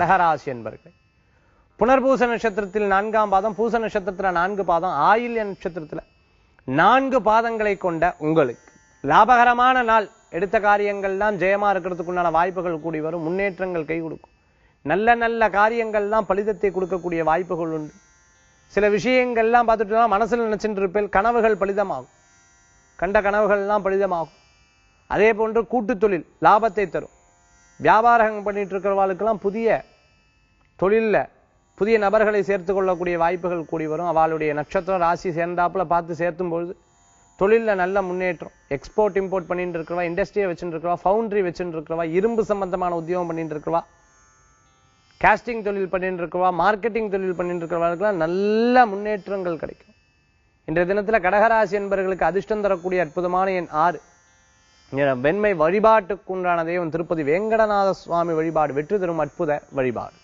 கடகராசி என்பர்கள் புனர்பூச நட்சத்திரத்தில் நான்காம் பாதம் பூச நட்சத்திரத்துல நான்கு பாதம் ஆயில்ய நட்சத்திரத்துல நான்கு பாதங்களை கொண்ட உங்களுக்கு லாபகரமான நாள் எடுத்த காரியங்கள்லாம் ஜெயமா இருக்கிறதுக்குண்டான வாய்ப்புகள் கூடி வரும் முன்னேற்றங்கள் கை கொடுக்கும் நல்ல நல்ல காரியங்கள்லாம் பலிதத்தை கொடுக்கக்கூடிய வாய்ப்புகள் உண்டு சில விஷயங்கள்லாம் பார்த்துட்டோம்னா மனசுல நினைச்சிட்டு இருப்பேன் கனவுகள் பலிதமாகும் கண்ட கனவுகள்லாம் பலிதமாகும் அதே போன்று கூட்டுத் தொழில் லாபத்தை தரும் வியாபாரம் பண்ணிட்டு இருக்கிறவாளுக்கெல்லாம் புதிய தொழில்ல புதிய நபர்களை சேர்த்து கொள்ளக்கூடிய வாய்ப்புகள் கூடி வரும் அவளுடைய நட்சத்திரம் ராசி சேர்ந்தாப்புல பார்த்து சேர்த்தும் பொழுது தொழில்ல நல்ல முன்னேற்றம் எக்ஸ்போர்ட் இம்போர்ட் பண்ணிட்டு இருக்கிறவா இண்டஸ்ட்ரியை வச்சுட்டு இருக்கிறவா ஃபவுண்டரி வச்சுட்டு இருக்கிறவா இரும்பு சம்பந்தமான உத்தியோகம் பண்ணிட்டு இருக்கிறவா காஸ்டிங் தொழில் பண்ணிட்டு இருக்கிறவா மார்க்கெட்டிங் தொழில் பண்ணிட்டு இருக்கிறவர்களுக்கெல்லாம் நல்ல முன்னேற்றங்கள் கிடைக்கும் இன்றைய தினத்துல கடகராசி என்பவர்களுக்கு அதிர்ஷ்டம் தரக்கூடிய அற்புதமான எண் ஆறு வெண்மை வழிபாட்டுக்குண்டான தெய்வம் திருப்பதி வேங்கடநாத சுவாமி வழிபாடு வெற்றி தரும் அற்புத வழிபாடு